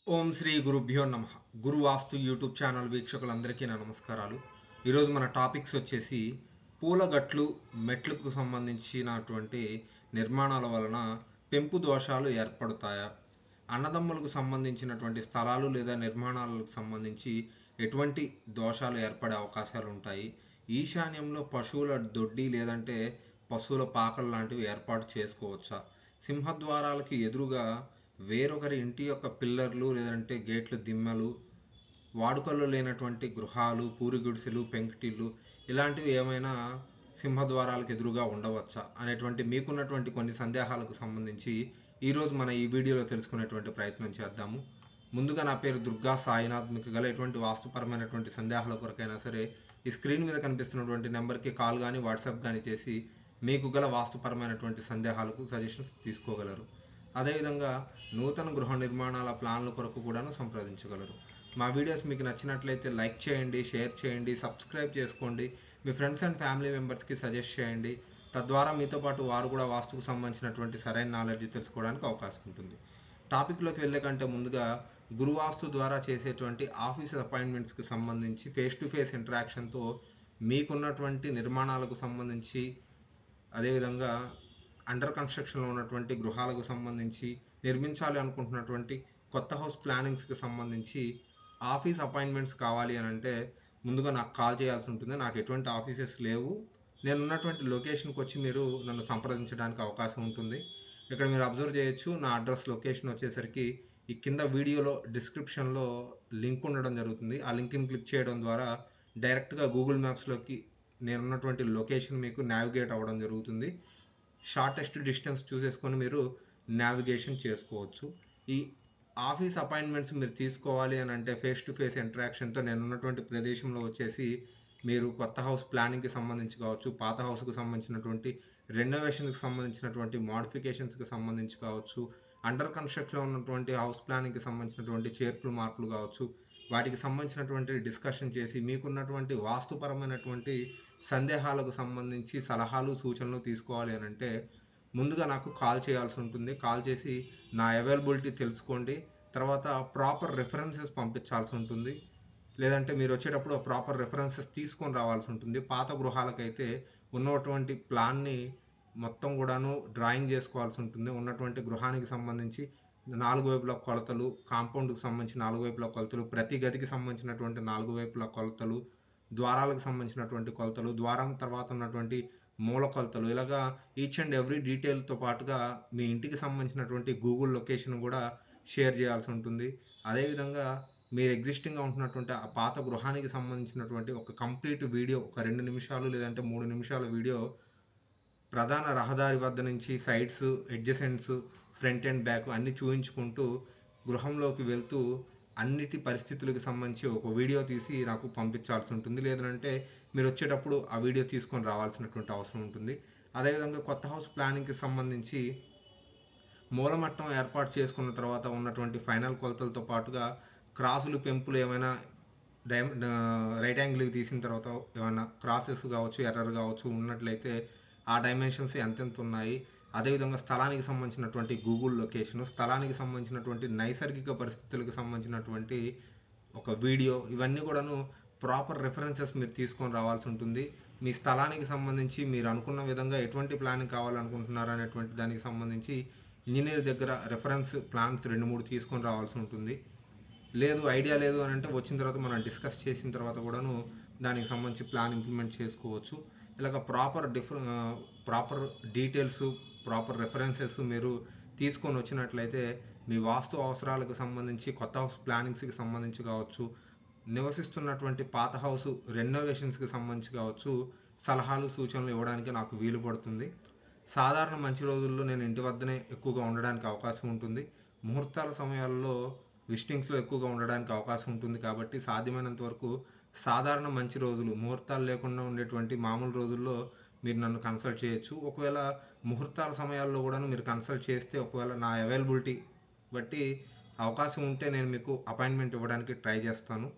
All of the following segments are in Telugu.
ఓం శ్రీ గురుభ్యో నమ గురు వాస్తు యూట్యూబ్ ఛానల్ వీక్షకులందరికీ నా నమస్కారాలు ఈరోజు మన టాపిక్స్ వచ్చేసి పూలగట్లు మెట్లకు సంబంధించినటువంటి నిర్మాణాల వలన పెంపు దోషాలు ఏర్పడతాయా అన్నదమ్ములకు సంబంధించినటువంటి స్థలాలు లేదా నిర్మాణాలకు సంబంధించి ఎటువంటి దోషాలు ఏర్పడే అవకాశాలు ఉంటాయి ఈశాన్యంలో పశువుల దొడ్డి లేదంటే పశువుల పాకలు లాంటివి ఏర్పాటు చేసుకోవచ్చా సింహద్వారాలకి ఎదురుగా వేరొకరి ఇంటి యొక్క పిల్లర్లు లేదంటే గేట్లు దిమ్మలు వాడుకల్లో లేనటువంటి గృహాలు పూరి గుడిసెలు పెంకుటిల్లు ఇలాంటివి ఏమైనా సింహద్వారాలకు ఎదురుగా ఉండవచ్చా అనేటువంటి మీకున్నటువంటి కొన్ని సందేహాలకు సంబంధించి ఈరోజు మన ఈ వీడియోలో తెలుసుకునేటువంటి ప్రయత్నం చేద్దాము ముందుగా నా పేరు దుర్గా సాయినాథ్ మీకు గల ఎటువంటి వాస్తుపరమైనటువంటి సందేహాల కొరకైనా సరే ఈ స్క్రీన్ మీద కనిపిస్తున్నటువంటి నెంబర్కి కాల్ కానీ వాట్సాప్ కానీ చేసి మీకు గల వాస్తుపరమైనటువంటి సందేహాలకు సజెషన్స్ తీసుకోగలరు అదేవిధంగా నూతన గృహ నిర్మాణాల ప్లాన్ల కొరకు కూడాను సంప్రదించగలరు మా వీడియోస్ మీకు నచ్చినట్లయితే లైక్ చేయండి షేర్ చేయండి సబ్స్క్రైబ్ చేసుకోండి మీ ఫ్రెండ్స్ అండ్ ఫ్యామిలీ మెంబర్స్కి సజెస్ట్ చేయండి తద్వారా మీతో పాటు వారు కూడా వాస్తుకు సంబంధించినటువంటి సరైన నాలెడ్జ్ తెలుసుకోవడానికి అవకాశం ఉంటుంది టాపిక్లోకి వెళ్ళే కంటే ముందుగా గురువాస్తు ద్వారా చేసేటువంటి ఆఫీస్ అపాయింట్మెంట్స్కి సంబంధించి ఫేస్ టు ఫేస్ ఇంటరాక్షన్తో మీకున్నటువంటి నిర్మాణాలకు సంబంధించి అదేవిధంగా అండర్ కన్స్ట్రక్షన్లో ఉన్నటువంటి గృహాలకు సంబంధించి నిర్మించాలి అనుకుంటున్నటువంటి కొత్త హౌస్ ప్లానింగ్స్కి సంబంధించి ఆఫీస్ అపాయింట్మెంట్స్ కావాలి అని అంటే ముందుగా నాకు కాల్ చేయాల్సి ఉంటుంది నాకు ఎటువంటి ఆఫీసెస్ లేవు నేను ఉన్నటువంటి లొకేషన్కి వచ్చి మీరు నన్ను సంప్రదించడానికి అవకాశం ఉంటుంది ఇక్కడ మీరు అబ్జర్వ్ చేయొచ్చు నా అడ్రస్ లొకేషన్ వచ్చేసరికి ఈ కింద వీడియోలో డిస్క్రిప్షన్లో లింక్ ఉండడం జరుగుతుంది ఆ లింక్ని క్లిక్ చేయడం ద్వారా డైరెక్ట్గా గూగుల్ మ్యాప్స్లోకి నేను ఉన్నటువంటి లొకేషన్ మీకు నావిగేట్ అవ్వడం జరుగుతుంది షార్టెస్ట్ డిస్టెన్స్ చూసేసుకొని మీరు నావిగేషన్ చేసుకోవచ్చు ఈ ఆఫీస్ అపాయింట్మెంట్స్ మీరు తీసుకోవాలి అని అంటే ఫేస్ టు ఫేస్ ఇంటరాక్షన్తో నేను ఉన్నటువంటి ప్రదేశంలో వచ్చేసి మీరు కొత్త హౌస్ ప్లానింగ్కి సంబంధించి కావచ్చు పాత హౌస్కి సంబంధించినటువంటి రెనోవేషన్కి సంబంధించినటువంటి మోడిఫికేషన్స్కి సంబంధించి కావచ్చు అండర్ కన్స్ట్రక్షన్లో ఉన్నటువంటి హౌస్ ప్లానింగ్కి సంబంధించినటువంటి చేర్పులు మార్పులు కావచ్చు వాటికి సంబంధించినటువంటి డిస్కషన్ చేసి మీకున్నటువంటి వాస్తుపరమైనటువంటి సందేహాలకు సంబంధించి సలహాలు సూచనలు తీసుకోవాలి అని అంటే ముందుగా నాకు కాల్ చేయాల్సి ఉంటుంది కాల్ చేసి నా అవైలబిలిటీ తెలుసుకోండి తర్వాత ప్రాపర్ రెఫరెన్సెస్ పంపించాల్సి ఉంటుంది లేదంటే మీరు వచ్చేటప్పుడు ప్రాపర్ రెఫరెన్సెస్ తీసుకొని రావాల్సి ఉంటుంది పాత గృహాలకైతే ఉన్నటువంటి ప్లాన్ని మొత్తం కూడాను డ్రాయింగ్ చేసుకోవాల్సి ఉంటుంది ఉన్నటువంటి గృహానికి సంబంధించి నాలుగు వైపుల కొలతలు కాంపౌండ్కి సంబంధించి నాలుగు వైపుల కొలతలు ప్రతి గదికి సంబంధించినటువంటి నాలుగు వైపుల కొలతలు ద్వారాలకు సంబంధించినటువంటి కొలతలు ద్వారం తర్వాత ఉన్నటువంటి మూల కొలతలు ఇలాగా ఈచ్ అండ్ ఎవ్రీ డీటెయిల్తో పాటుగా మీ ఇంటికి సంబంధించినటువంటి గూగుల్ లొకేషన్ కూడా షేర్ చేయాల్సి ఉంటుంది అదేవిధంగా మీరు ఎగ్జిస్టింగ్గా ఉంటున్నటువంటి ఆ పాత గృహానికి సంబంధించినటువంటి ఒక కంప్లీట్ వీడియో ఒక రెండు నిమిషాలు లేదంటే మూడు నిమిషాల వీడియో ప్రధాన రహదారి వద్ద నుంచి sides adjacents front and back అన్ని చూపించుకుంటూ గృహంలోకి వెళ్తూ అన్నిటి పరిస్థితులకు సంబంధించి ఒక వీడియో తీసి నాకు పంపించాల్సి ఉంటుంది లేదంటే మీరు వచ్చేటప్పుడు ఆ వీడియో తీసుకొని రావాల్సినటువంటి అవసరం ఉంటుంది అదేవిధంగా కొత్త హౌస్ ప్లానింగ్కి సంబంధించి మూలమట్టం ఏర్పాటు చేసుకున్న తర్వాత ఉన్నటువంటి ఫైనల్ కొలతలతో పాటుగా క్రాసులు పెంపులు ఏమైనా డై రైట్ యాంగిల్కి తీసిన తర్వాత ఏమైనా క్రాసెస్ కావచ్చు ఎర్రర్ కావచ్చు ఉన్నట్లయితే ఆ డైమెన్షన్స్ ఎంతెంత ఉన్నాయి అదేవిధంగా స్థలానికి సంబంధించినటువంటి గూగుల్ లొకేషన్ స్థలానికి సంబంధించినటువంటి నైసర్గిక పరిస్థితులకు సంబంధించినటువంటి ఒక వీడియో ఇవన్నీ కూడాను ప్రాపర్ రెఫరెన్సెస్ మీరు తీసుకొని రావాల్సి ఉంటుంది మీ స్థలానికి సంబంధించి మీరు అనుకున్న విధంగా ఎటువంటి ప్లానింగ్ కావాలనుకుంటున్నారు అనేటువంటి దానికి సంబంధించి ఇంజనీర్ దగ్గర రెఫరెన్స్ ప్లాన్స్ రెండు మూడు తీసుకొని రావాల్సి ఉంటుంది లేదు ఐడియా లేదు అని అంటే వచ్చిన తర్వాత మనం డిస్కస్ చేసిన తర్వాత కూడాను దానికి సంబంధించి ప్లాన్ ఇంప్లిమెంట్ చేసుకోవచ్చు ఇలాగ proper differ proper details proper references మీరు తీసుకొని వచ్చినట్లయితే మీ వాస్తు అవసరాలకు సంబంధించి కొత్త హౌస్ ప్లానింగ్స్కి సంబంధించి కావచ్చు నివసిస్తున్నటువంటి పాత హౌస్ రెనోవేషన్స్కి సంబంధించి కావచ్చు సలహాలు సూచనలు ఇవ్వడానికి నాకు వీలు పడుతుంది సాధారణ మంచి రోజుల్లో నేను ఇంటి వద్దనే ఎక్కువగా ఉండడానికి అవకాశం ఉంటుంది ముహూర్తాల సమయాల్లో విజిటింగ్స్లో ఎక్కువగా ఉండడానికి అవకాశం ఉంటుంది కాబట్టి సాధ్యమైనంత వరకు సాధారణ మంచి రోజులు ముహూర్తాలు లేకుండా ఉండేటువంటి మామూలు రోజుల్లో మీరు నన్ను కన్సల్ట్ చేయొచ్చు ఒకవేళ ముహూర్తాల సమయాల్లో కూడా మీరు కన్సల్ట్ చేస్తే ఒకవేళ నా అవైలబిలిటీ బట్టి అవకాశం ఉంటే నేను మీకు అపాయింట్మెంట్ ఇవ్వడానికి ట్రై చేస్తాను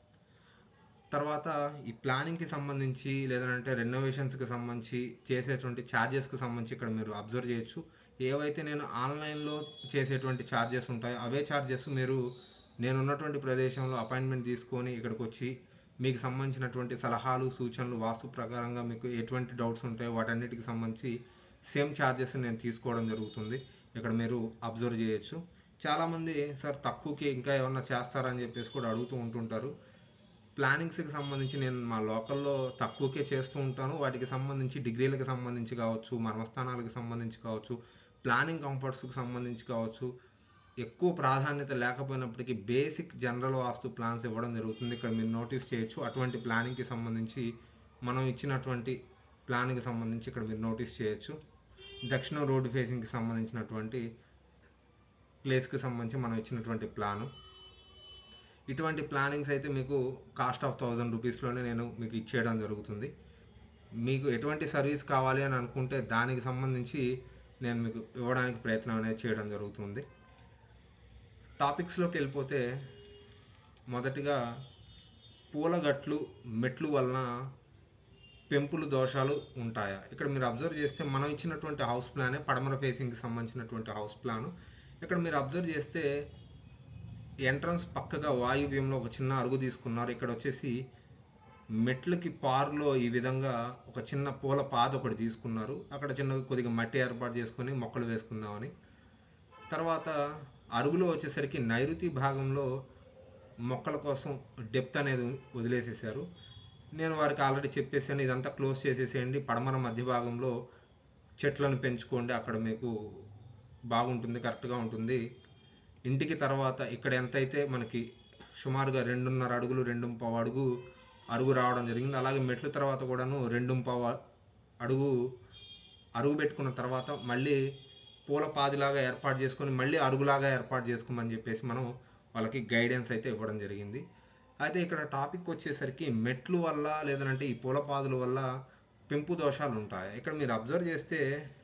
తర్వాత ఈ ప్లానింగ్కి సంబంధించి లేదంటే రెనోవేషన్స్కి సంబంధించి చేసేటువంటి ఛార్జెస్కి సంబంధించి ఇక్కడ మీరు అబ్జర్వ్ చేయొచ్చు ఏవైతే నేను ఆన్లైన్లో చేసేటువంటి ఛార్జెస్ ఉంటాయో అవే ఛార్జెస్ మీరు నేను ఉన్నటువంటి ప్రదేశంలో అపాయింట్మెంట్ తీసుకొని ఇక్కడికి వచ్చి మీకు సంబంధించినటువంటి సలహాలు సూచనలు వాస్తు ప్రకారంగా మీకు ఎటువంటి డౌట్స్ ఉంటాయో వాటన్నిటికి సంబంధించి సేమ్ ఛార్జెస్ నేను తీసుకోవడం జరుగుతుంది ఇక్కడ మీరు అబ్జర్వ్ చేయొచ్చు చాలామంది సార్ తక్కువకి ఇంకా ఏమన్నా చేస్తారని చెప్పేసి కూడా అడుగుతూ ఉంటుంటారు ప్లానింగ్స్కి సంబంధించి నేను మా లోకల్లో తక్కువకే చేస్తూ ఉంటాను వాటికి సంబంధించి డిగ్రీలకు సంబంధించి కావచ్చు మర్మస్థానాలకు సంబంధించి కావచ్చు ప్లానింగ్ కంఫర్ట్స్కి సంబంధించి కావచ్చు ఎక్కువ ప్రాధాన్యత లేకపోయినప్పటికీ బేసిక్ జనరల్ వాస్తు ప్లాన్స్ ఇవ్వడం జరుగుతుంది ఇక్కడ మీరు నోటీస్ చేయొచ్చు అటువంటి ప్లానింగ్కి సంబంధించి మనం ఇచ్చినటువంటి ప్లాన్కి సంబంధించి ఇక్కడ మీరు నోటీస్ చేయొచ్చు దక్షిణ రోడ్డు ఫేసింగ్కి సంబంధించినటువంటి ప్లేస్కి సంబంధించి మనం ఇచ్చినటువంటి ప్లాను ఇటువంటి ప్లానింగ్స్ అయితే మీకు కాస్ట్ ఆఫ్ థౌజండ్ రూపీస్లోనే నేను మీకు ఇచ్చేయడం జరుగుతుంది మీకు ఎటువంటి సర్వీస్ కావాలి అని అనుకుంటే దానికి సంబంధించి నేను మీకు ఇవ్వడానికి ప్రయత్నం అనేది చేయడం జరుగుతుంది టాపిక్స్లోకి వెళ్ళిపోతే మొదటిగా పూలగట్లు మెట్లు వలన పెంపులు దోషాలు ఉంటాయా ఇక్కడ మీరు అబ్జర్వ్ చేస్తే మనం ఇచ్చినటువంటి హౌస్ ప్లానే పడమర ఫేసింగ్కి సంబంధించినటువంటి హౌస్ ప్లాను ఇక్కడ మీరు అబ్జర్వ్ చేస్తే ఎంట్రన్స్ పక్కగా వాయువ్యంలో ఒక చిన్న అరుగు తీసుకున్నారు ఇక్కడ వచ్చేసి మెట్లకి పారులో ఈ విధంగా ఒక చిన్న పూల పాద ఒకటి తీసుకున్నారు అక్కడ చిన్న కొద్దిగా మట్టి ఏర్పాటు చేసుకొని మొక్కలు వేసుకుందామని తర్వాత అరుగులో వచ్చేసరికి నైరుతి భాగంలో మొక్కల కోసం డెప్త్ అనేది వదిలేసేసారు నేను వారికి ఆల్రెడీ చెప్పేసాను ఇదంతా క్లోజ్ చేసేసేయండి పడమర మధ్య భాగంలో చెట్లను పెంచుకోండి అక్కడ మీకు బాగుంటుంది కరెక్ట్గా ఉంటుంది ఇంటికి తర్వాత ఇక్కడ ఎంతైతే మనకి సుమారుగా రెండున్నర అడుగులు రెండు పావు అడుగు అరుగు రావడం జరిగింది అలాగే మెట్ల తర్వాత కూడాను రెండు పావు అడుగు అరుగు పెట్టుకున్న తర్వాత మళ్ళీ పూల పాదిలాగా ఏర్పాటు చేసుకొని మళ్ళీ అరుగులాగా ఏర్పాటు చేసుకోమని చెప్పేసి మనం వాళ్ళకి గైడెన్స్ అయితే ఇవ్వడం జరిగింది అయితే ఇక్కడ టాపిక్ వచ్చేసరికి మెట్లు వల్ల లేదంటే ఈ పూల పాదుల వల్ల పెంపు దోషాలు ఉంటాయి ఇక్కడ మీరు అబ్జర్వ్ చేస్తే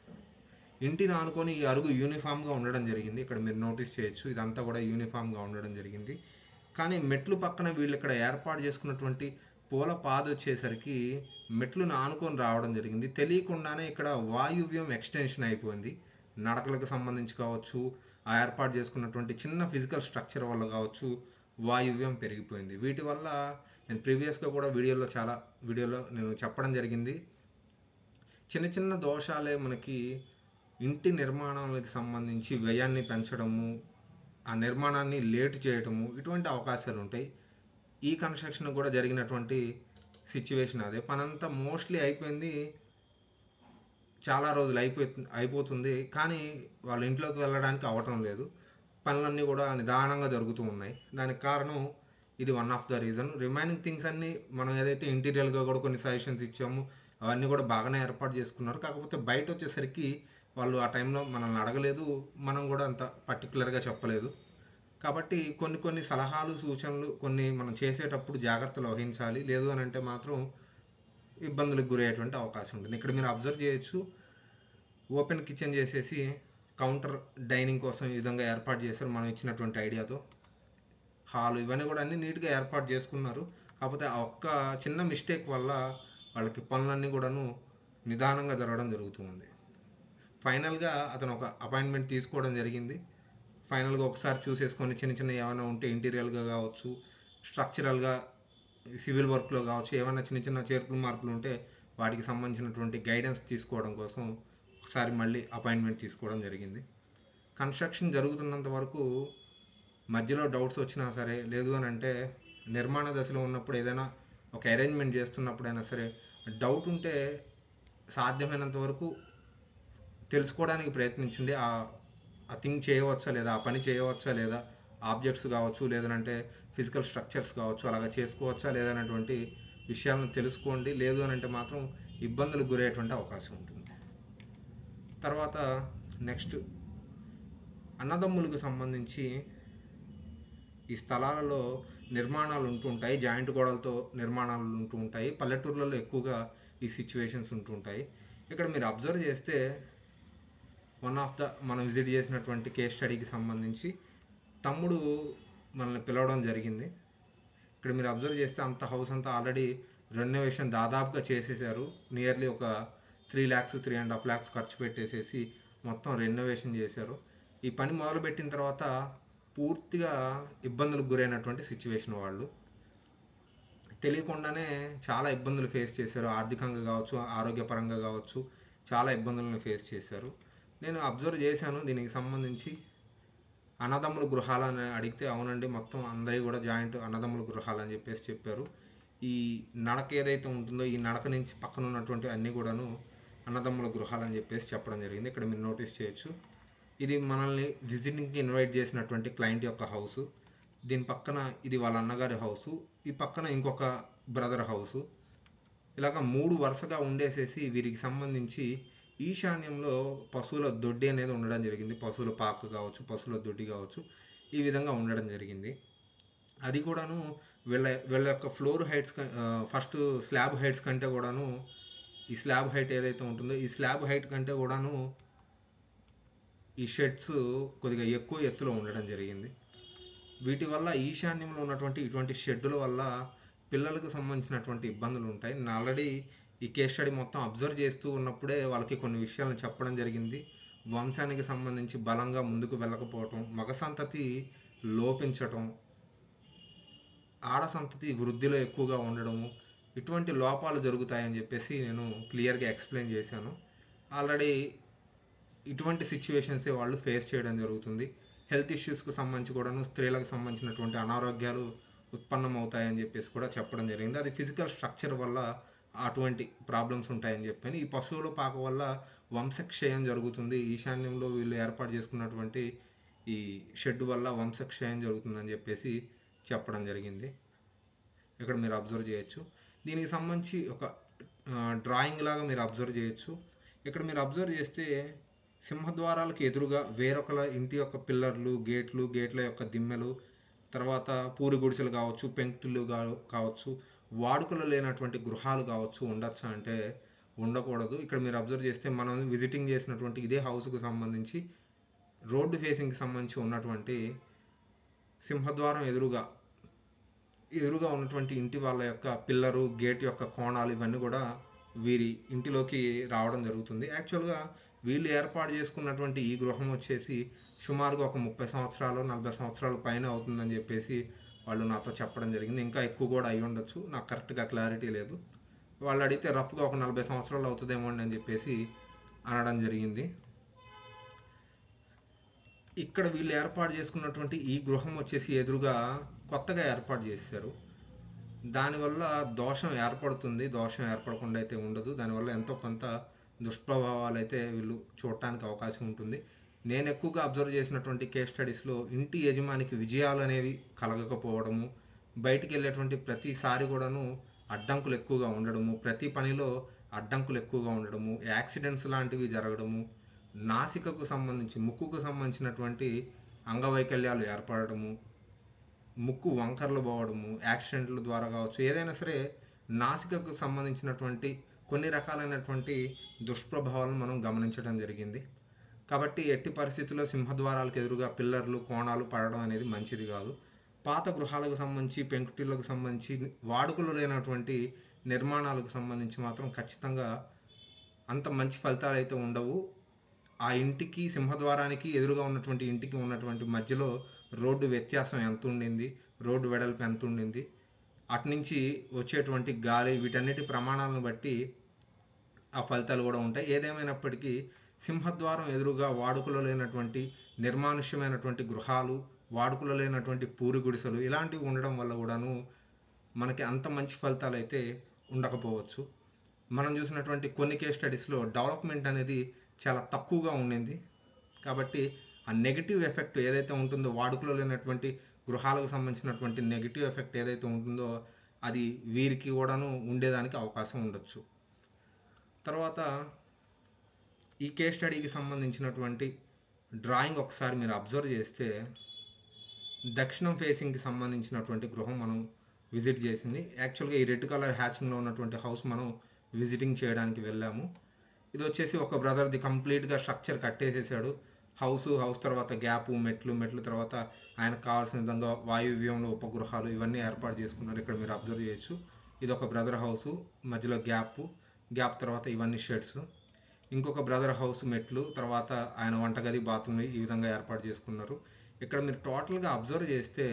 ఇంటిని ఆనుకొని ఈ అరుగు యూనిఫామ్గా ఉండడం జరిగింది ఇక్కడ మీరు నోటీస్ చేయొచ్చు ఇదంతా కూడా యూనిఫామ్గా ఉండడం జరిగింది కానీ మెట్లు పక్కన వీళ్ళు ఇక్కడ ఏర్పాటు చేసుకున్నటువంటి పూల పాద వచ్చేసరికి మెట్లను ఆనుకొని రావడం జరిగింది తెలియకుండానే ఇక్కడ వాయువ్యం ఎక్స్టెన్షన్ అయిపోయింది నడకలకు సంబంధించి కావచ్చు ఆ ఏర్పాటు చేసుకున్నటువంటి చిన్న ఫిజికల్ స్ట్రక్చర్ వల్ల కావచ్చు వాయువ్యం పెరిగిపోయింది వీటి వల్ల నేను ప్రీవియస్గా కూడా వీడియోలో చాలా వీడియోలో నేను చెప్పడం జరిగింది చిన్న చిన్న దోషాలే మనకి ఇంటి నిర్మాణాలకు సంబంధించి వ్యయాన్ని పెంచడము ఆ నిర్మాణాన్ని లేట్ చేయటము ఇటువంటి అవకాశాలు ఉంటాయి ఈ కన్స్ట్రక్షన్ కూడా జరిగినటువంటి సిచ్యువేషన్ అదే పనంతా మోస్ట్లీ అయిపోయింది చాలా రోజులు అయిపోయి అయిపోతుంది కానీ వాళ్ళ ఇంట్లోకి వెళ్ళడానికి అవ్వటం లేదు పనులన్నీ కూడా నిదానంగా జరుగుతూ ఉన్నాయి దానికి కారణం ఇది one of the reason remaining things అన్నీ మనం ఏదైతే ఇంటీరియర్గా కూడా కొన్ని సజెషన్స్ ఇచ్చామో అవన్నీ కూడా బాగానే ఏర్పాటు చేసుకున్నారు కాకపోతే బయట వచ్చేసరికి వాళ్ళు ఆ టైంలో మనల్ని అడగలేదు మనం కూడా అంత పర్టికులర్గా చెప్పలేదు కాబట్టి కొన్ని కొన్ని సలహాలు సూచనలు కొన్ని మనం చేసేటప్పుడు జాగ్రత్తలు వహించాలి లేదు అని అంటే మాత్రం ఇబ్బందులకు గురయ్యేటువంటి అవకాశం ఉంటుంది ఇక్కడ మీరు అబ్జర్వ్ చేయొచ్చు ఓపెన్ కిచెన్ చేసేసి కౌంటర్ డైనింగ్ కోసం ఈ విధంగా ఏర్పాటు చేశారు మనం ఇచ్చినటువంటి ఐడియాతో హాల్ ఇవన్నీ కూడా అన్ని నీట్గా ఏర్పాటు చేసుకున్నారు కాకపోతే ఆ ఒక్క చిన్న మిస్టేక్ వల్ల వాళ్ళకి పనులన్నీ కూడాను నిదానంగా జరగడం జరుగుతుంది ఫైనల్గా అతను ఒక అపాయింట్మెంట్ తీసుకోవడం జరిగింది ఫైనల్గా ఒకసారి చూసేసుకొని చిన్న చిన్న ఏమైనా ఉంటే ఇంటీరియర్గా కావచ్చు స్ట్రక్చరల్గా సివిల్ వర్క్లో కావచ్చు ఏమైనా చిన్న చిన్న చేర్పులు మార్పులు ఉంటే వాటికి సంబంధించినటువంటి గైడెన్స్ తీసుకోవడం కోసం ఒకసారి మళ్ళీ అపాయింట్మెంట్ తీసుకోవడం జరిగింది కన్స్ట్రక్షన్ జరుగుతున్నంత వరకు మధ్యలో డౌట్స్ వచ్చినా సరే లేదు అని అంటే నిర్మాణ దశలో ఉన్నప్పుడు ఏదైనా ఒక అరేంజ్మెంట్ చేస్తున్నప్పుడైనా సరే డౌట్ ఉంటే సాధ్యమైనంత వరకు తెలుసుకోవడానికి ప్రయత్నించండి ఆ ఆ థింగ్ చేయవచ్చా లేదా ఆ పని చేయవచ్చా లేదా ఆబ్జెక్ట్స్ కావచ్చు లేదంటే ఫిజికల్ స్ట్రక్చర్స్ కావచ్చు అలాగా చేసుకోవచ్చా లేదనేటువంటి విషయాలను తెలుసుకోండి లేదు అని అంటే మాత్రం ఇబ్బందులకు గురయ్యేటువంటి అవకాశం ఉంటుంది తర్వాత నెక్స్ట్ అన్నదమ్ములకు సంబంధించి ఈ స్థలాలలో నిర్మాణాలు ఉంటూ ఉంటాయి జాయింట్ గోడలతో నిర్మాణాలు ఉంటూ ఉంటాయి పల్లెటూర్లలో ఎక్కువగా ఈ సిచ్యువేషన్స్ ఉంటూ ఉంటాయి ఇక్కడ మీరు అబ్జర్వ్ చేస్తే వన్ ఆఫ్ ద మనం విజిట్ చేసినటువంటి కేస్ స్టడీకి సంబంధించి తమ్ముడు మనల్ని పిలవడం జరిగింది ఇక్కడ మీరు అబ్జర్వ్ చేస్తే అంత హౌస్ అంతా ఆల్రెడీ రెనోవేషన్ దాదాపుగా చేసేసారు నియర్లీ ఒక three lakhs three and half lakhs ఖర్చు పెట్టేసేసి మొత్తం రెనోవేషన్ చేశారు ఈ పని మొదలుపెట్టిన తర్వాత పూర్తిగా ఇబ్బందులకు గురైనటువంటి సిచ్యువేషన్ వాళ్ళు తెలియకుండానే చాలా ఇబ్బందులు ఫేస్ చేశారు ఆర్థికంగా కావచ్చు ఆరోగ్యపరంగా కావచ్చు చాలా ఇబ్బందులను ఫేస్ చేశారు నేను అబ్జర్వ్ చేశాను దీనికి సంబంధించి అన్నదమ్ముల గృహాలు అని అడిగితే అవునండి మొత్తం అందరివి కూడా జాయింట్ అన్నదమ్ముల గృహాలు అని చెప్పేసి చెప్పారు ఈ నడక ఏదైతే ఉంటుందో ఈ నడక నుంచి పక్కన ఉన్నటువంటి అన్నీ కూడాను అన్నదమ్ముల గృహాలు అని చెప్పేసి చెప్పడం జరిగింది ఇక్కడ మీరు నోటీస్ చేయొచ్చు ఇది మనల్ని విజిటింగ్కి ఇన్వైట్ చేసినటువంటి క్లయింట్ యొక్క హౌస్ దీని పక్కన ఇది వాళ్ళ అన్నగారి హౌస్ ఈ పక్కన ఇంకొక బ్రదర్ హౌస్ ఇలాగ మూడు వరుసగా ఉండేసేసి వీరికి సంబంధించి ఈశాన్యంలో పశువుల దొడ్డి అనేది ఉండడం జరిగింది పశువుల పాక కావచ్చు పశువుల దొడ్డి కావచ్చు ఈ విధంగా ఉండడం జరిగింది అది కూడాను వీళ్ళ వీళ్ళ యొక్క floor heights first slab heights కంటే కూడాను ఈ స్లాబ్ హైట్ ఏదైతే ఉంటుందో ఈ స్లాబ్ హైట్ కంటే కూడాను ఈ షెడ్స్ కొద్దిగా ఎక్కువ ఎత్తులో ఉండడం జరిగింది వీటి వల్ల ఈశాన్యంలో ఉన్నటువంటి ఇటువంటి షెడ్డుల వల్ల పిల్లలకు సంబంధించినటువంటి ఇబ్బందులు ఉంటాయి నేను ఆల్రెడీ ఈ కేస్ స్టడీ మొత్తం అబ్జర్వ్ చేస్తూ ఉన్నప్పుడే వాళ్ళకి కొన్ని విషయాలను చెప్పడం జరిగింది వంశానికి సంబంధించి బలంగా ముందుకు వెళ్ళకపోవటం మగ సంతతి లోపించటం ఆడ సంతతి వృద్ధిలో ఎక్కువగా ఉండడము ఇటువంటి లోపాలు జరుగుతాయని చెప్పేసి నేను క్లియర్గా ఎక్స్ప్లెయిన్ చేశాను ఆల్రెడీ ఇటువంటి సిచ్యువేషన్సే వాళ్ళు ఫేస్ చేయడం జరుగుతుంది హెల్త్ ఇష్యూస్కి సంబంధించి కూడాను స్త్రీలకు సంబంధించినటువంటి అనారోగ్యాలు ఉత్పన్నం అవుతాయని చెప్పేసి కూడా చెప్పడం జరిగింది అది ఫిజికల్ స్ట్రక్చర్ వల్ల అటువంటి ప్రాబ్లమ్స్ ఉంటాయని చెప్పాను ఈ పశువుల పాక వల్ల వంశక్షయం జరుగుతుంది ఈశాన్యంలో వీళ్ళు ఏర్పాటు చేసుకున్నటువంటి ఈ షెడ్ వల్ల వంశక్షయం జరుగుతుందని చెప్పేసి చెప్పడం జరిగింది ఇక్కడ మీరు అబ్జర్వ్ చేయొచ్చు దీనికి సంబంధించి ఒక డ్రాయింగ్ లాగా మీరు అబ్జర్వ్ చేయొచ్చు ఇక్కడ మీరు అబ్జర్వ్ చేస్తే సింహద్వారాలకు ఎదురుగా వేరొకల ఇంటి యొక్క పిల్లర్లు గేట్లు గేట్ల యొక్క దిమ్మెలు తర్వాత పూరి గుడిసెలు కావచ్చు పెంకుటిల్లు కా- కావచ్చు వాడుకలో లేనటువంటి గృహాలు కావచ్చు ఉండొచ్చా అంటే ఉండకూడదు ఇక్కడ మీరు అబ్జర్వ్ చేస్తే మనం విజిటింగ్ చేసినటువంటి ఇదే హౌస్కు సంబంధించి రోడ్డు ఫేసింగ్కి సంబంధించి ఉన్నటువంటి సింహద్వారం ఎదురుగా ఎదురుగా ఉన్నటువంటి ఇంటి వాళ్ళ యొక్క పిల్లరు గేట్ యొక్క కోణాలు ఇవన్నీ కూడా వీరి ఇంటిలోకి రావడం జరుగుతుంది యాక్చువల్గా వీళ్ళు ఏర్పాటు చేసుకున్నటువంటి ఈ గృహం వచ్చేసి సుమారుగా ఒక ముప్పై సంవత్సరాలు నలభై సంవత్సరాల పైన అవుతుందని చెప్పేసి వాళ్ళు నాతో చెప్పడం జరిగింది ఇంకా ఎక్కువ కూడా అయి ఉండొచ్చు నాకు కరెక్ట్గా క్లారిటీ లేదు వాళ్ళు అడిగితే రఫ్గా ఒక నలభై సంవత్సరాలు అవుతుందేమో అని చెప్పేసి అనడం జరిగింది ఇక్కడ వీళ్ళు ఏర్పాటు చేసుకున్నటువంటి ఈ గృహం వచ్చేసి ఎదురుగా కొత్తగా ఏర్పాటు చేశారు దానివల్ల దోషం ఏర్పడుతుంది దోషం ఏర్పడకుండా అయితే ఉండదు దానివల్ల ఎంతో కొంత దుష్ప్రభావాలు అయితే వీళ్ళు చూడటానికి అవకాశం ఉంటుంది నేను ఎక్కువగా అబ్జర్వ్ చేసినటువంటి కేస్ స్టడీస్లో ఇంటి యజమానికి విజయాలు అనేవి కలగకపోవడము బయటికి వెళ్ళేటువంటి ప్రతిసారి కూడాను అడ్డంకులు ఎక్కువగా ఉండడము ప్రతి పనిలో అడ్డంకులు ఎక్కువగా ఉండడము యాక్సిడెంట్స్ లాంటివి జరగడము నాసికకు సంబంధించి ముక్కుకు సంబంధించినటువంటి అంగవైకల్యాలు ఏర్పడడము ముక్కు వంకర్లు పోవడము యాక్సిడెంట్ల ద్వారా కావచ్చు ఏదైనా సరే నాసికకు సంబంధించినటువంటి కొన్ని రకాలైనటువంటి దుష్ప్రభావాలను మనం గమనించడం జరిగింది కాబట్టి ఎట్టి పరిస్థితుల్లో సింహద్వారాలకు ఎదురుగా పిల్లర్లు కోణాలు పడడం అనేది మంచిది కాదు పాత గృహాలకు సంబంధించి పెంకుటిళ్ళకు సంబంధించి వాడుకలు లేనటువంటి నిర్మాణాలకు సంబంధించి మాత్రం ఖచ్చితంగా అంత మంచి ఫలితాలు అయితే ఉండవు ఆ ఇంటికి సింహద్వారానికి ఎదురుగా ఉన్నటువంటి ఇంటికి ఉన్నటువంటి మధ్యలో రోడ్డు వ్యత్యాసం ఎంత ఉండింది రోడ్డు వెడల్పు ఎంత ఉండింది అటు నుంచి వచ్చేటువంటి గాలి వీటన్నిటి ప్రమాణాలను బట్టి ఆ ఫలితాలు కూడా ఉంటాయి ఏదేమైనప్పటికీ సింహద్వారం ఎదురుగా వాడుకలో లేనటువంటి నిర్మానుష్యమైనటువంటి గృహాలు వాడుకలో లేనటువంటి పూరి గుడిసెలు ఇలాంటివి ఉండడం వల్ల కూడాను మనకి అంత మంచి ఫలితాలు అయితే ఉండకపోవచ్చు మనం చూసినటువంటి కొన్ని కేస్ స్టడీస్లో డెవలప్మెంట్ అనేది చాలా తక్కువగా ఉండింది కాబట్టి ఆ నెగిటివ్ ఎఫెక్ట్ ఏదైతే ఉంటుందో వాడుకలో లేనటువంటి గృహాలకు సంబంధించినటువంటి నెగిటివ్ ఎఫెక్ట్ ఏదైతే ఉంటుందో అది వీరికి కూడాను ఉండేదానికి అవకాశం ఉండొచ్చు తర్వాత ఈ కేస్ స్టడీకి సంబంధించినటువంటి డ్రాయింగ్ ఒకసారి మీరు అబ్జర్వ్ చేస్తే దక్షిణం ఫేసింగ్కి సంబంధించినటువంటి గృహం మనం విజిట్ చేసింది యాక్చువల్గా ఈ రెడ్ కలర్ హ్యాచింగ్లో ఉన్నటువంటి హౌస్ మనం విజిటింగ్ చేయడానికి వెళ్ళాము ఇది వచ్చేసి ఒక బ్రదర్ది కంప్లీట్గా స్ట్రక్చర్ కట్టేసేసాడు హౌస్ హౌస్ తర్వాత గ్యాప్ మెట్లు మెట్లు తర్వాత ఆయనకు కావాల్సిన విధంగా వాయువ్యంలో ఉపగృహాలు ఇవన్నీ ఏర్పాటు చేసుకున్నారు ఇక్కడ మీరు అబ్జర్వ్ చేయొచ్చు ఇది ఒక బ్రదర్ హౌస్ మధ్యలో గ్యాప్ గ్యాప్ తర్వాత ఇవన్నీ షెడ్స్ ఇంకొక బ్రదర్ హౌస్ మెట్లు తర్వాత ఆయన వంటగది బాత్రూమ్ ఈ విధంగా ఏర్పాటు చేసుకున్నారు ఇక్కడ మీరు టోటల్గా అబ్జర్వ్ చేస్తే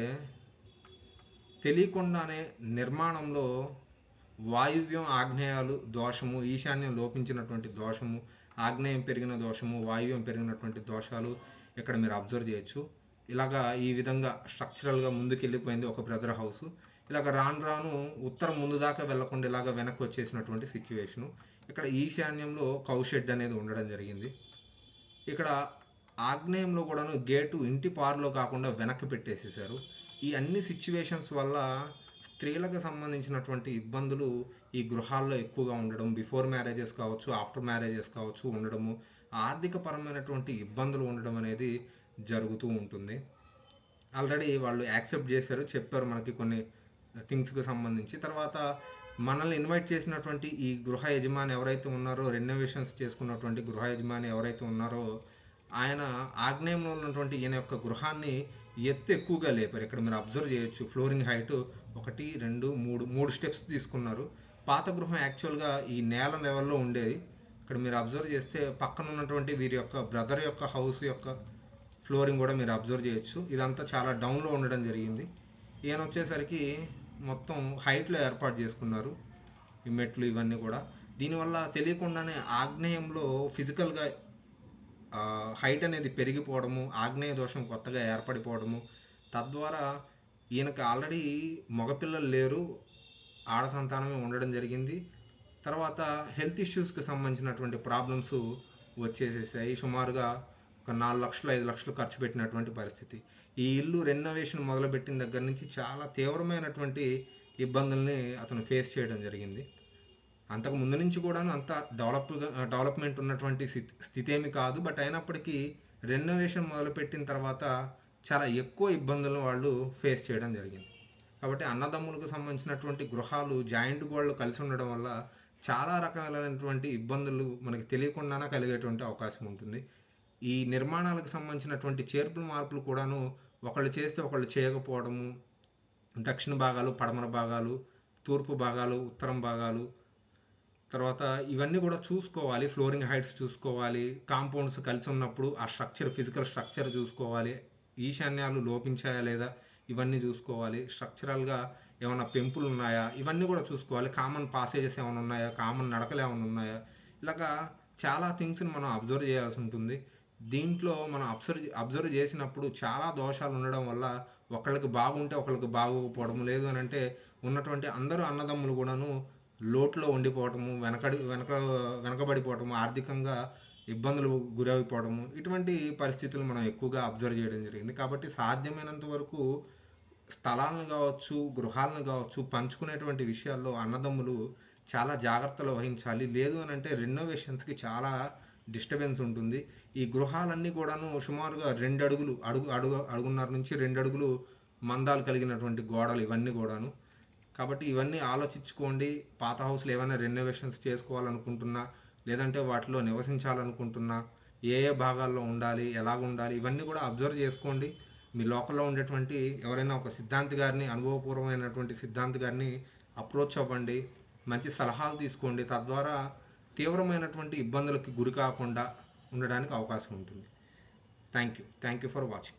తెలియకుండానే నిర్మాణంలో వాయువ్యం ఆగ్నేయాలు దోషము ఈశాన్యం లోపించినటువంటి దోషము ఆగ్నేయం పెరిగిన దోషము వాయువ్యం పెరిగినటువంటి దోషాలు ఇక్కడ మీరు అబ్జర్వ్ చేయొచ్చు ఇలాగా ఈ విధంగా స్ట్రక్చరల్గా ముందుకెళ్ళిపోయింది ఒక బ్రదర్ హౌస్ ఇలాగ రాను రాను ఉత్తరం ముందు దాకా వెళ్లకుండా ఇలాగ వెనక్కి వచ్చేసినటువంటి సిచ్యువేషను ఇక్కడ ఈశాన్యంలో కౌ షెడ్ అనేది ఉండడం జరిగింది ఇక్కడ ఆగ్నేయంలో కూడాను గేటు ఇంటి పారులో కాకుండా వెనక్కి పెట్టేసేసారు ఈ అన్ని సిచ్యువేషన్స్ వల్ల స్త్రీలకు సంబంధించినటువంటి ఇబ్బందులు ఈ గృహాల్లో ఎక్కువగా ఉండడం బిఫోర్ మ్యారేజెస్ కావచ్చు ఆఫ్టర్ మ్యారేజెస్ కావచ్చు ఉండడము ఆర్థిక పరమైనటువంటి ఇబ్బందులు ఉండడం అనేది జరుగుతూ ఉంటుంది ఆల్రెడీ వాళ్ళు యాక్సెప్ట్ చేశారు చెప్పారు మనకి కొన్ని థింగ్స్కి సంబంధించి తర్వాత మనల్ని ఇన్వైట్ చేసినటువంటి ఈ గృహ యజమాని ఎవరైతే ఉన్నారో రెనోవేషన్స్ చేసుకున్నటువంటి గృహ యజమాని ఎవరైతే ఉన్నారో ఆయన ఆగ్నేయంలో ఉన్నటువంటి ఈయన యొక్క గృహాన్ని ఎత్తు ఎక్కువగా లేపారు ఇక్కడ మీరు అబ్జర్వ్ చేయొచ్చు ఫ్లోరింగ్ హైట్ ఒకటి రెండు మూడు మూడు స్టెప్స్ తీసుకున్నారు పాత గృహం యాక్చువల్గా ఈ నేల లెవెల్లో ఉండేది ఇక్కడ మీరు అబ్జర్వ్ చేస్తే పక్కన ఉన్నటువంటి వీరి యొక్క బ్రదర్ యొక్క హౌస్ యొక్క ఫ్లోరింగ్ కూడా మీరు అబ్జర్వ్ చేయొచ్చు ఇదంతా చాలా డౌన్లో ఉండడం జరిగింది ఈయన వచ్చేసరికి మొత్తం హైట్లో ఏర్పాటు చేసుకున్నారు ఈ మెట్లు ఇవన్నీ కూడా దీనివల్ల తెలియకుండానే ఆగ్నేయంలో ఫిజికల్గా హైట్ అనేది పెరిగిపోవడము ఆగ్నేయ దోషం కొత్తగా ఏర్పడిపోవడము తద్వారా ఈయనకి ఆల్రెడీ మగపిల్లలు లేరు ఆడ సంతానమే ఉండడం జరిగింది తర్వాత హెల్త్ ఇష్యూస్కి సంబంధించినటువంటి ప్రాబ్లమ్స్ వచ్చేసేసాయి సుమారుగా ఒక నాలుగు లక్షలు ఐదు లక్షలు ఖర్చు పెట్టినటువంటి పరిస్థితి ఈ ఇల్లు రెనోవేషన్ మొదలుపెట్టిన దగ్గర నుంచి చాలా తీవ్రమైనటువంటి ఇబ్బందుల్ని అతను ఫేస్ చేయడం జరిగింది అంతకు ముందు నుంచి కూడాను అంత డెవలప్ డెవలప్మెంట్ ఉన్నటువంటి స్థితి స్థితి ఏమి కాదు బట్ అయినప్పటికీ రెనోవేషన్ మొదలుపెట్టిన తర్వాత చాలా ఎక్కువ ఇబ్బందులను వాళ్ళు ఫేస్ చేయడం జరిగింది కాబట్టి అన్నదమ్ములకు సంబంధించినటువంటి గృహాలు జాయింట్ గోడలు కలిసి ఉండడం వల్ల చాలా రకాలైనటువంటి ఇబ్బందులు మనకి తెలియకుండానే కలిగేటువంటి అవకాశం ఉంటుంది ఈ నిర్మాణాలకు సంబంధించినటువంటి చేర్పులు మార్పులు కూడాను ఒకళ్ళు చేస్తే ఒకళ్ళు చేయకపోవడము దక్షిణ భాగాలు పడమర భాగాలు తూర్పు భాగాలు ఉత్తరం భాగాలు తర్వాత ఇవన్నీ కూడా చూసుకోవాలి ఫ్లోరింగ్ హైట్స్ చూసుకోవాలి కాంపౌండ్స్ కలిసి ఉన్నప్పుడు ఆ స్ట్రక్చర్ ఫిజికల్ స్ట్రక్చర్ చూసుకోవాలి ఈశాన్యాలు లోపించాయా లేదా ఇవన్నీ చూసుకోవాలి స్ట్రక్చరల్గా ఏమైనా పెంపులు ఉన్నాయా ఇవన్నీ కూడా చూసుకోవాలి కామన్ పాసేజెస్ ఏమైనా ఉన్నాయా కామన్ నడకలు ఏమైనా ఉన్నాయా ఇలాగా చాలా థింగ్స్ని మనం అబ్జర్వ్ చేయాల్సి ఉంటుంది దీంట్లో మనం అబ్జర్వ్ అబ్జర్వ్ చేసినప్పుడు చాలా దోషాలు ఉండడం వల్ల ఒకళ్ళకి బాగుంటే ఒకళ్ళకి బాగోకపోవడం లేదు అని అంటే ఉన్నటువంటి అందరూ అన్నదమ్ములు కూడాను లోట్లో ఉండిపోవటము వెనకడి వెనక వెనకబడిపోవటము ఆర్థికంగా ఇబ్బందులు గురైపోవడము ఇటువంటి పరిస్థితులు మనం ఎక్కువగా అబ్జర్వ్ చేయడం జరిగింది కాబట్టి సాధ్యమైనంత వరకు స్థలాలను కావచ్చు గృహాలను కావచ్చు పంచుకునేటువంటి విషయాల్లో అన్నదమ్ములు చాలా జాగ్రత్తలు వహించాలి లేదు అని అంటే రెనోవేషన్స్కి చాలా డిస్టర్బెన్స్ ఉంటుంది ఈ గృహాలన్నీ కూడాను సుమారుగా రెండు అడుగులు అడుగు అడుగు అడుగున్నర నుంచి రెండు అడుగులు మందాలు కలిగినటువంటి గోడలు ఇవన్నీ కూడాను కాబట్టి ఇవన్నీ ఆలోచించుకోండి పాత హౌస్లు ఏమైనా రెనోవేషన్స్ చేసుకోవాలనుకుంటున్నా లేదంటే వాటిలో నివసించాలనుకుంటున్నా ఏ ఏ భాగాల్లో ఉండాలి ఎలాగ ఉండాలి ఇవన్నీ కూడా అబ్జర్వ్ చేసుకోండి మీ లోకల్లో ఉండేటువంటి ఎవరైనా ఒక సిద్ధాంతి గారిని అనుభవపూర్వమైనటువంటి సిద్ధాంతి గారిని అప్రోచ్ అవ్వండి మంచి సలహాలు తీసుకోండి తద్వారా తీవ్రమైనటువంటి ఇబ్బందులకి గురి కాకుండా ఉండడానికి అవకాశం ఉంటుంది thank you thank you for watching